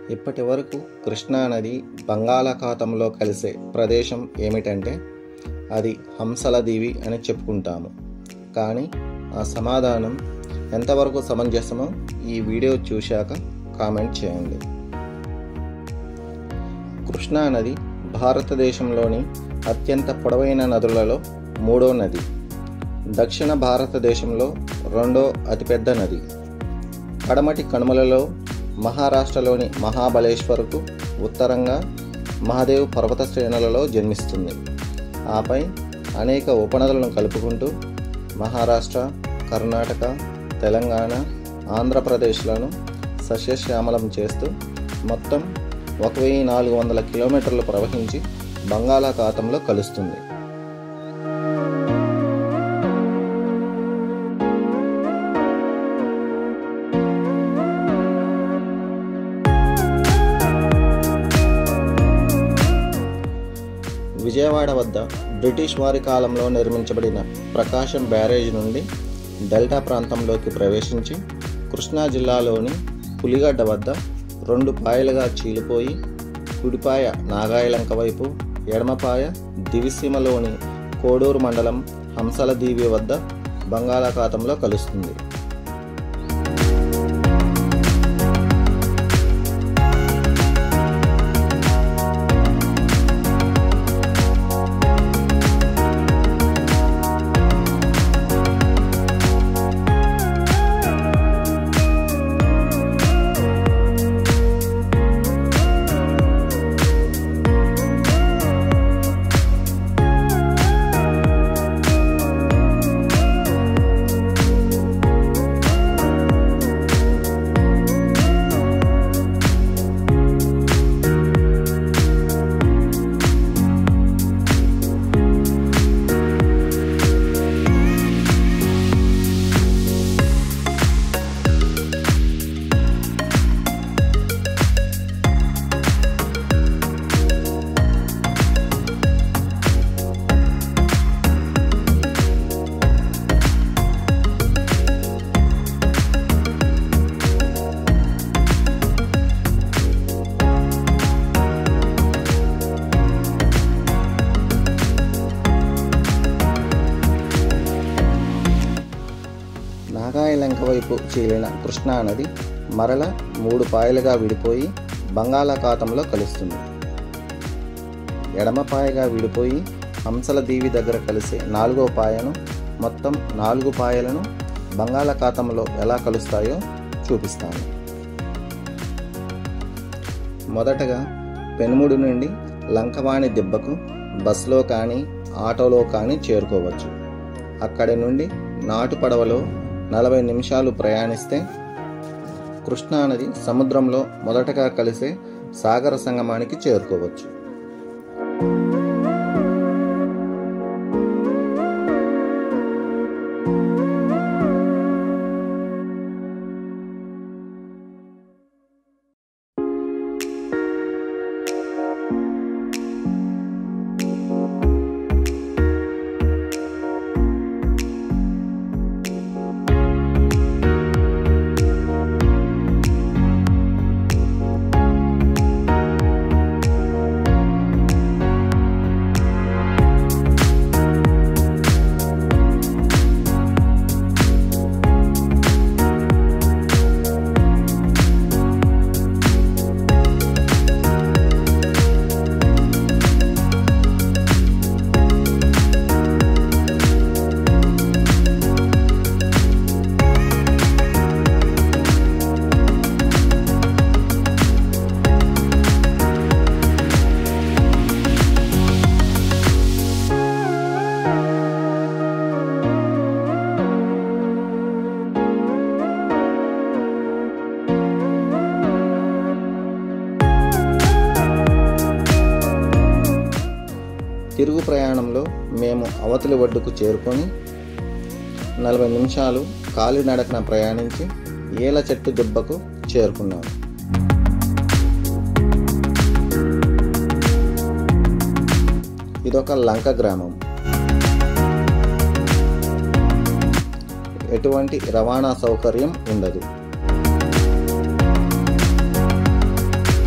ఇప్పటి వరకు కృష్ణా నది బంగాళాఖాతంలో కలిసే ప్రదేశం ఏమిటంటే అది హంసల దీవి అని చెప్పుకుంటాము కానీ ఆ సమాధానం ఎంతవరకు సమంజసమో ఈ వీడియో చూశాక కామెంట్ చేయండి కృష్ణా నది భారతదేశంలోని అత్యంత పొడవైన నదులలో మూడో నది దక్షిణ భారతదేశంలో రెండో అతిపెద్ద నది పడమటి కనుమలలో మహారాష్ట్రలోని మహాబలేశ్వర్కు ఉత్తరంగా మహాదేవ్ పర్వత శ్రేణులలో జన్మిస్తుంది ఆపై అనేక ఉపనదులను కలుపుకుంటూ మహారాష్ట్ర కర్ణాటక తెలంగాణ ఆంధ్రప్రదేశ్లను సస్యశ్యామలం చేస్తూ మొత్తం ఒక వెయ్యి నాలుగు వందల కిలోమీటర్లు ప్రవహించి బంగాళాఖాతంలో కలుస్తుంది విజయవాడ వద్ద బ్రిటిష్ వారి కాలంలో నిర్మించబడిన ప్రకాశం బ్యారేజ్ నుండి డెల్టా ప్రాంతంలోకి ప్రవేశించి కృష్ణా జిల్లాలోని పులిగడ్డ వద్ద రెండు పాయలుగా చీలిపోయి కుడిపాయ నాగాయలంక వైపు ఎడమపాయ దివిసీమలోని కోడూరు మండలం హంసల దీవి వద్ద బంగాళాఖాతంలో కలుస్తుంది నాగాయలంక వైపు చీలిన కృష్ణా నది మరల మూడు పాయలుగా విడిపోయి బంగాళాఖాతంలో కలుస్తుంది ఎడమ పాయగా విడిపోయి హంసల దీవి దగ్గర కలిసే నాలుగో పాయను మొత్తం నాలుగు పాయలను బంగాళాఖాతంలో ఎలా కలుస్తాయో చూపిస్తాను మొదటగా పెనుముడు నుండి లంకవాణి దిబ్బకు బస్సులో కానీ ఆటోలో కానీ చేరుకోవచ్చు అక్కడి నుండి నాటు పడవలో నలభై నిమిషాలు ప్రయాణిస్తే కృష్ణానది సముద్రంలో మొదటగా కలిసే సాగర సంగమానికి చేరుకోవచ్చు తిరుగు ప్రయాణంలో మేము అవతలి ఒడ్డుకు చేరుకొని నలభై నిమిషాలు కాలినడకన ప్రయాణించి ఏల చెట్టు దిబ్బకు చేరుకున్నాము ఇదొక లంక గ్రామం ఎటువంటి రవాణా సౌకర్యం ఉండదు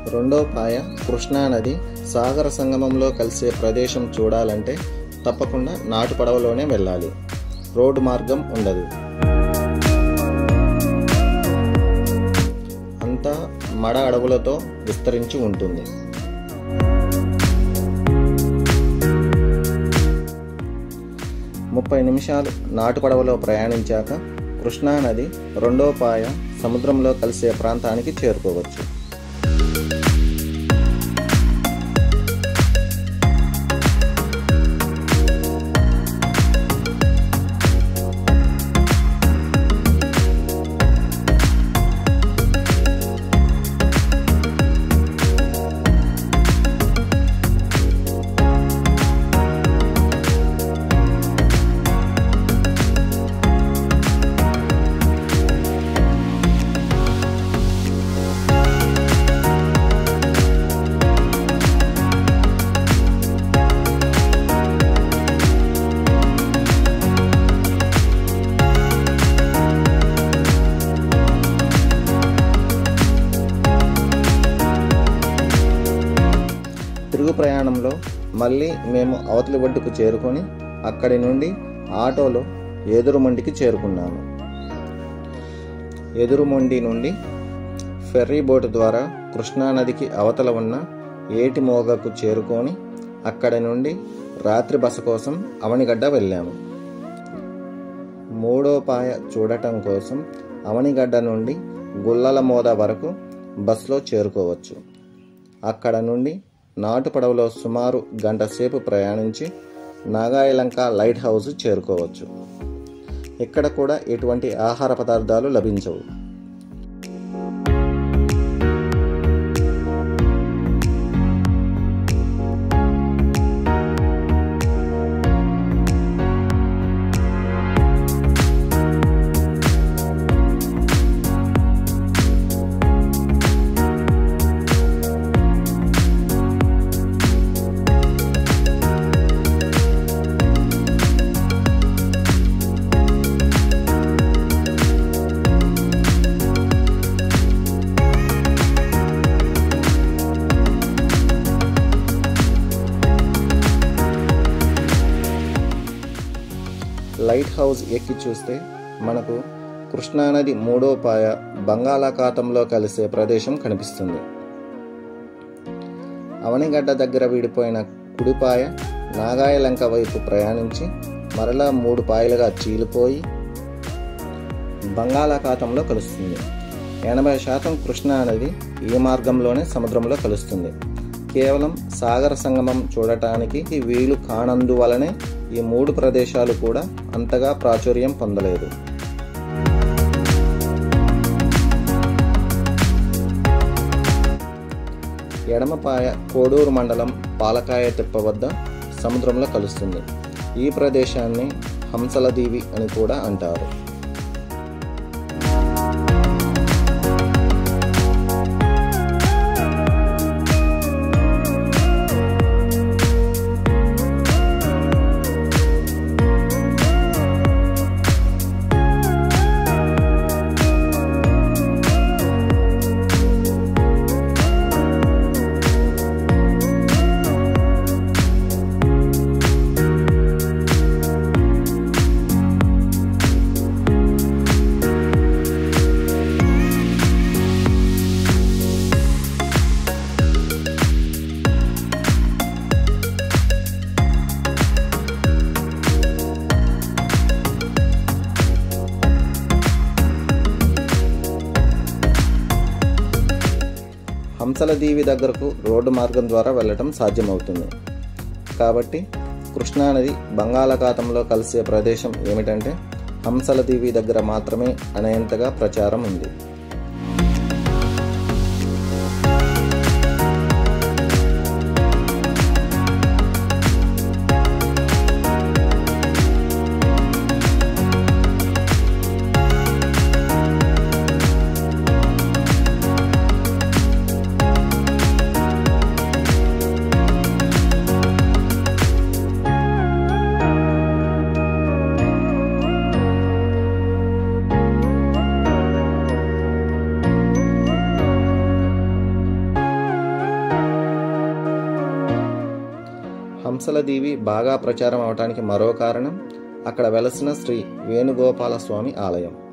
రెండో పాయ కృష్ణా నది సాగర సంగమంలో కలిసే ప్రదేశం చూడాలంటే తప్పకుండా నాటు పడవలోనే వెళ్ళాలి రోడ్డు మార్గం ఉండదు అంతా మడ అడవులతో విస్తరించి ఉంటుంది ముప్పై నిమిషాలు నాటు పడవలో ప్రయాణించాక కృష్ణా నది రెండో పాయ సముద్రంలో కలిసే ప్రాంతానికి చేరుకోవచ్చు తిరుగు ప్రయాణంలో మళ్ళీ మేము అవతలి ఒడ్డుకు చేరుకొని అక్కడి నుండి ఆటోలో ఎదురుమండికి చేరుకున్నాము ఎదురుమొండి నుండి ఫెర్రీ బోటు ద్వారా కృష్ణానదికి అవతల ఉన్న ఏటి మోగకు చేరుకొని అక్కడి నుండి రాత్రి బస కోసం అవనిగడ్డ వెళ్ళాము మూడో పాయ చూడటం కోసం అవనిగడ్డ నుండి గుల్లల మోద వరకు బస్సులో చేరుకోవచ్చు అక్కడ నుండి నాటు పడవలో సుమారు గంట సేపు ప్రయాణించి నాగాయలంక లైట్ హౌస్ చేరుకోవచ్చు ఇక్కడ కూడా ఎటువంటి ఆహార పదార్థాలు లభించవు లైట్ హౌస్ ఎక్కి చూస్తే మనకు కృష్ణానది మూడో పాయ బంగాళాఖాతంలో కలిసే ప్రదేశం కనిపిస్తుంది అవనిగడ్డ దగ్గర విడిపోయిన కుడిపాయ నాగాయలంక వైపు ప్రయాణించి మరలా మూడు పాయలుగా చీలిపోయి బంగాళాఖాతంలో కలుస్తుంది ఎనభై శాతం కృష్ణా నది ఈ మార్గంలోనే సముద్రంలో కలుస్తుంది కేవలం సాగర సంగమం చూడటానికి వీలు కానందువలనే ఈ మూడు ప్రదేశాలు కూడా అంతగా ప్రాచుర్యం పొందలేదు ఎడమపాయ కోడూరు మండలం పాలకాయ తిప్ప వద్ద సముద్రంలో కలుస్తుంది ఈ ప్రదేశాన్ని హంసల దీవి అని కూడా అంటారు హంసల దీవి దగ్గరకు రోడ్డు మార్గం ద్వారా వెళ్ళటం సాధ్యమవుతుంది కాబట్టి కృష్ణానది బంగాళాఖాతంలో కలిసే ప్రదేశం ఏమిటంటే హంసల దీవి దగ్గర మాత్రమే అనేంతగా ప్రచారం ఉంది హంసల దీవి బాగా ప్రచారం అవటానికి మరో కారణం అక్కడ వెలసిన శ్రీ వేణుగోపాల స్వామి ఆలయం